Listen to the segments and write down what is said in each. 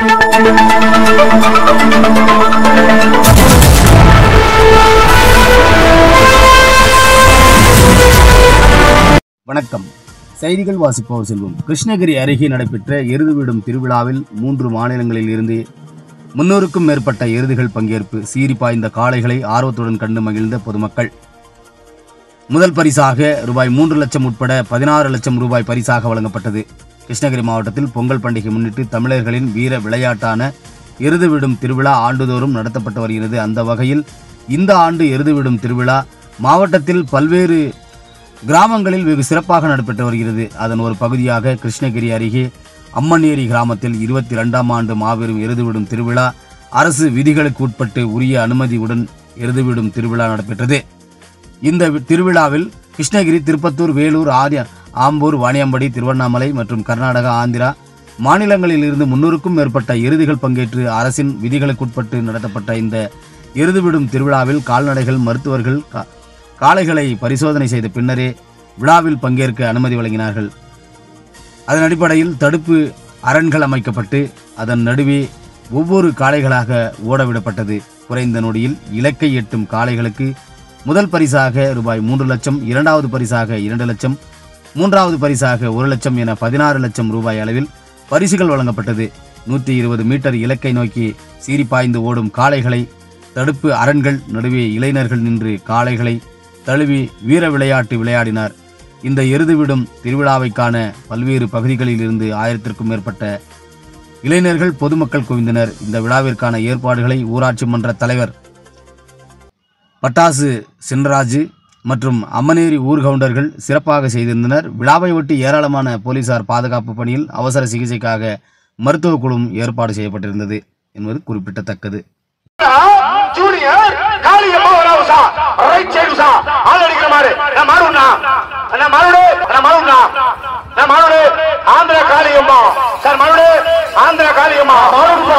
வணக்கம் செய்திகள் வாசிப்பவர் செல்வம் கிருஷ்ணகிரி அருகே நடைபெற்ற எருது விடும் திருவிழாவில் மூன்று மாநிலங்களில் இருந்து முன்னூறுக்கும் மேற்பட்ட எருதுகள் பங்கேற்பு சீறி பாய்ந்த காளைகளை ஆர்வத்துடன் கண்டு மகிழ்ந்த பொதுமக்கள் முதல் பரிசாக ரூபாய் மூன்று லட்சம் உட்பட பதினாறு லட்சம் ரூபாய் பரிசாக வழங்கப்பட்டது கிருஷ்ணகிரி மாவட்டத்தில் பொங்கல் பண்டிகை முன்னிட்டு தமிழர்களின் வீர விளையாட்டான எருது விடும் திருவிழா ஆண்டுதோறும் நடத்தப்பட்டு வருகிறது அந்த வகையில் இந்த ஆண்டு எருது விடும் திருவிழா மாவட்டத்தில் பல்வேறு கிராமங்களில் வெகு சிறப்பாக நடைபெற்று வருகிறது அதன் ஒரு பகுதியாக கிருஷ்ணகிரி அருகே அம்மநேரி கிராமத்தில் இருபத்தி ரெண்டாம் ஆண்டு மாபெரும் எருதுவிடும் திருவிழா அரசு விதிகளுக்கு உட்பட்டு உரிய அனுமதியுடன் எருதுவிடும் திருவிழா நடைபெற்றது இந்த வி- திருவிழாவில் கிருஷ்ணகிரி திருப்பத்தூர் வேலூர் ஆரிய ஆம்பூர் வாணியம்படி திருவண்ணாமலை மற்றும் கர்நாடகா ஆந்திரா மாநிலங்களில் இருந்து முன்னூறுக்கும் மேற்பட்ட எருதுகள் பங்கேற்று அரசின் விதிகளுக்குட்பட்டு நடத்தப்பட்ட இந்த எருதுவிடும் திருவிழாவில் கால்நடைகள் மருத்துவர்கள் கா- காளைகளை பரிசோதனை செய்த பின்னரே விழாவில் பங்கேற்க அனுமதி வழங்கினார்கள் அதன் அடிப்படையில் தடுப்பு அரண்கள் அமைக்கப்பட்டு அதன் நடுவே ஒவ்வொரு காளைகளாக ஓடவிடப்பட்டது குறைந்த நொடியில் இலக்கை எட்டும் காளைகளுக்கு முதல் பரிசாக ரூபாய் மூன்று லட்சம் இரண்டாவது பரிசாக இரண்டு லட்சம் மூன்றாவது பரிசாக ஒரு லட்சம் என பதினாறு லட்சம் ரூபாய் அளவில் பரிசுகள் வழங்கப்பட்டது நூற்றி இருபது மீட்டர் இலக்கை நோக்கி சீறி பாய்ந்து ஓடும் காளைகளை தடுப்பு அரண்கள் நடுவே இளைஞர்கள் நின்று காளைகளை தழுவி வீர விளையாட்டு விளையாடினார் இந்த எருது விடும் திருவிழாவை காண பல்வேறு பகுதிகளில் இருந்து ஆயிரத்திற்கும் மேற்பட்ட இளைஞர்கள் பொதுமக்கள் குவிந்தனர் இந்த விழாவிற்கான ஏற்பாடுகளை ஊராட்சி மன்ற தலைவர் பட்டாசு சின்ராஜு மற்றும் அம்மனேரி ஊர்கவுண்டர்கள் சிறப்பாக செய்திருந்தனர் விழாவை ஒட்டி ஏராளமான போலீசார் பாதுகாப்பு பணியில் அவசர சிகிச்சைக்காக மருத்துவ குழுவும் ஏற்பாடு செய்யப்பட்டிருந்தது என்பது குறிப்பிடத்தக்கது ஜூனியர் காளியம்மா வராவு சா ரைட் சைடு சா ஆள் அடிக்கிற மாதிரி நான் மாறுண்ணா நான் மாறுடு நான் மாறுண்ணா நான் மாறுடு ஆந்திர காளியம்மா சார் மாறுடு ஆந்திர காளியம்மா மாறுடுமா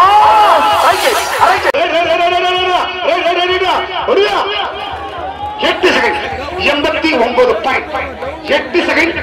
எட்டு செகண்ட் எண்பத்தி ஒன்பது பாயிண்ட் எட்டு செகண்ட்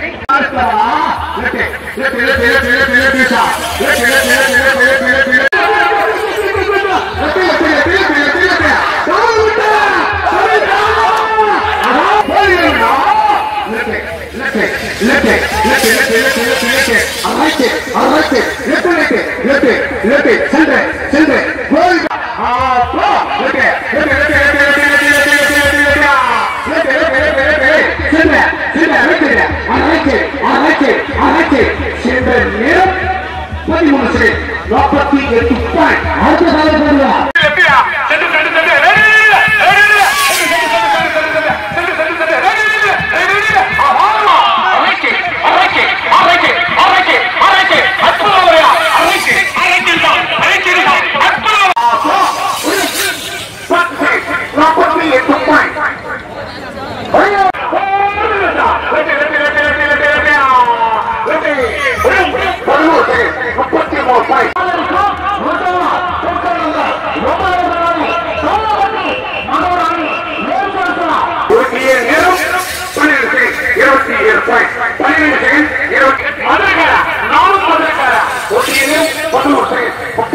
நாற்பத்தி எட்டு பாயிண்ட் அடுத்த சாலை நாற்பத்தி எட்டு பாயிண்ட் முப்பத்தி மூணு பாயிண்ட் ஒட்டிய நேரம் பன்னிரண்டு செகண்ட் இருபத்தி ஏழு பாயிண்ட் பன்னிரண்டு செகண்ட் இருபத்தி மதுரைக்காரா நானும் மதுரைக்காரா ஒட்டிய நேரம் பதினோரு செகண்ட்